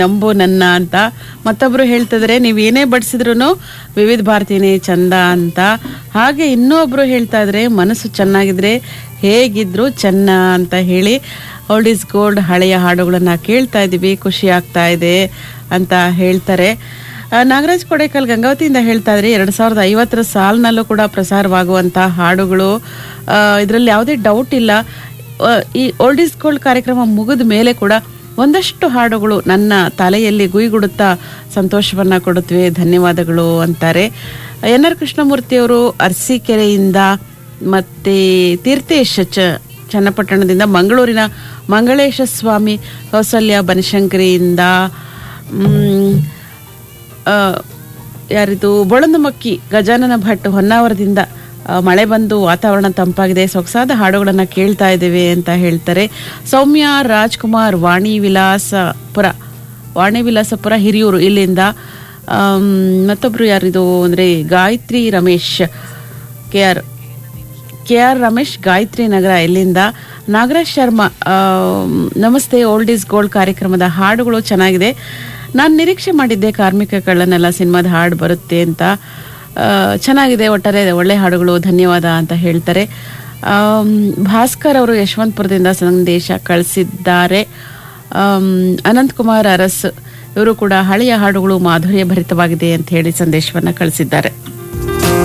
ನಂಬು ನನ್ನ ಅಂತ ಮತ್ತೊಬ್ರು ಹೇಳ್ತಿದ್ರೆ ನೀವ್ ಏನೇ ಬಡಿಸಿದ್ರು ವಿವಿಧ ಭಾರತಿನೇ ಚಂದ ಅಂತ ಹಾಗೆ ಇನ್ನೊಬ್ರು ಹೇಳ್ತಾ ಇದ್ರೆ ಮನಸ್ಸು ಚೆನ್ನಾಗಿದ್ರೆ ಹೇಗಿದ್ರು ಚೆನ್ನ ಅಂತ ಹೇಳಿ ಓಲ್ಡ್ ಇಸ್ ಗೋಲ್ಡ್ ಹಳೆಯ ಹಾಡುಗಳನ್ನ ಕೇಳ್ತಾ ಇದೀವಿ ಖುಷಿ ಆಗ್ತಾ ಇದೆ ಅಂತ ಹೇಳ್ತಾರೆ ಆ, ನಾಗರಾಜ್ ಕೊಡೇಕಲ್ ಗಂಗಾವತಿಯಿಂದ ಹೇಳ್ತಾ ಇದ್ರೆ ಎರಡ್ ಸಾವಿರದ ಐವತ್ತರ ಸಾಲಿನಲ್ಲೂ ಕೂಡ ಪ್ರಸಾರವಾಗುವಂತ ಹಾಡುಗಳು ಇದರಲ್ಲಿ ಯಾವುದೇ ಡೌಟ್ ಇಲ್ಲ ಆ, ಈ ಓಲ್ಡ್ ಇಸ್ ಗೋಲ್ಡ್ ಕಾರ್ಯಕ್ರಮ ಮುಗಿದ ಮೇಲೆ ಕೂಡ ಒಂದಷ್ಟು ಹಾಡುಗಳು ನನ್ನ ತಲೆಯಲ್ಲಿ ಗುಯ್ಗುಡುತ್ತಾ ಸಂತೋಷವನ್ನ ಕೊಡುತ್ತವೆ ಧನ್ಯವಾದಗಳು ಅಂತಾರೆ ಎನ್ ಆರ್ ಕೃಷ್ಣಮೂರ್ತಿಯವರು ಅರಸೀಕೆರೆಯಿಂದ ಮತ್ತೆ ತೀರ್ಥೇಶ್ ಚ ಚನ್ನಪಟ್ಟಣದಿಂದ ಮಂಗಳೂರಿನ ಮಂಗಳೇಶ ಸ್ವಾಮಿ ಕೌಸಲ್ಯ ಬನಶಂಕರಿಯಿಂದ ಮ್, ಆ, ಯಾರಿದು ಬೊಳಂದಮಕ್ಕಿ ಗಜಾನನ ಭಟ್ ಹೊನ್ನಾವರದಿಂದ ಆ, ಮಳೆ ಬಂದು ವಾತಾವರಣ ತಂಪಾಗಿದೆ ಸೊಗಸಾದ ಹಾಡುಗಳನ್ನ ಕೇಳ್ತಾ ಇದ್ದೇವೆ ಅಂತ ಹೇಳ್ತಾರೆ ಸೌಮ್ಯ ರಾಜ್ಕುಮಾರ್ ವಾಣಿ ವಿಲಾಸಪುರ ವಾಣಿ ವಿಲಾಸಪುರ ಹಿರಿಯೂರು ಇಲ್ಲಿಂದ ಆಮ್, ಮತ್ತೊಬ್ರು ಯಾರಿದು ಅಂದ್ರೆ Gayatri Ramesh K R K R Ramesh Gayatri Nagara ಇಲ್ಲಿಂದ ನಾಗರಾಜ್ ಶರ್ಮಾ ಆಮ್, ನಮಸ್ತೆ ಓಲ್ಡ್ ಈಸ್ ಗೋಲ್ಡ್ ಕಾರ್ಯಕ್ರಮದ ಹಾಡುಗಳು ಚೆನ್ನಾಗಿದೆ ನಾನು ನಿರೀಕ್ಷೆ ಮಾಡಿದ್ದೆ ಕಾರ್ಮಿಕ ಕಳ್ಳನೆಲ್ಲ ಸಿನಿಮಾದ ಹಾಡು ಬರುತ್ತೆ ಅಂತ ಆ, ಚೆನ್ನಾಗಿದೆ ಒಟ್ಟಾರೆ ಒಳ್ಳೆ ಹಾಡುಗಳು ಧನ್ಯವಾದ ಅಂತ ಹೇಳ್ತಾರೆ ಆಮ್, ಭಾಸ್ಕರ್ ಅವರು ಯಶವಂತಪುರದಿಂದ ಸಂದೇಶ ಕಳಿಸಿದ್ದಾರೆ ಆಮ್, ಅನಂತ್ ಕುಮಾರ್ ಅರಸ್ ಇವರು ಕೂಡ ಹಳೆಯ ಹಾಡುಗಳು ಮಾಧುರ್ಯ ಭರಿತವಾಗಿದೆ ಅಂತ ಹೇಳಿ ಸಂದೇಶವನ್ನ ಕಳಿಸಿದ್ದಾರೆ